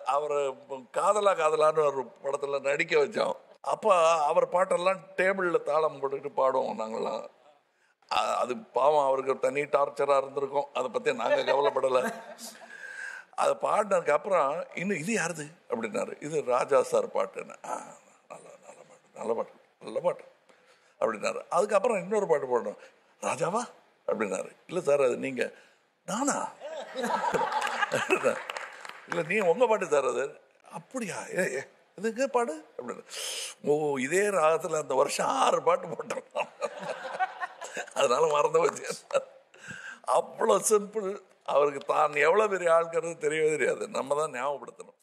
அவரை காதலா காதலான்னு ஒரு படத்தில் நடிக்க வச்சோம் அப்போ அவர் பாட்டெல்லாம் டேபிளில் தாளம் போட்டுக்கிட்டு பாடுவோம் நாங்கள்லாம் அ- அது பாவம் அவருக்கு தனி டார்ச்சராக இருந்திருக்கும் அதை பற்றி நாங்கள் கவலைப்படலை அதை பாடினதுக்கு அப்புறம் இன்னும் இது யாருது அப்படின்னாரு இது ராஜா சார் பாட்டுன்னு ஆ, நல்ல நல்ல பாட்டு நல்ல பாட்டு நல்ல பாட்டு அப்படின்னாரு அதுக்கப்புறம் இன்னொரு பாட்டு போடணும் ராஜாவா அப்படின்னாரு இல்லை சார் அது நீங்கள் நானா இல்லை நீ உங்கள் பாட்டு சார் அது அப்படியா ஏ ஏ, இதுக்கு பாடு அப்படின்னு ஓ இதே ராகத்தில் அந்த வருஷம் ஆறு பாட்டு போட்டோம் அதனால மறந்து போச்சு அவ்வளோ சிம்பிள் அவருக்கு தான் எவ்வளோ பெரிய ஆள்கிறது தெரியவே தெரியாது நம்ம தான் ஞாபகப்படுத்தணும்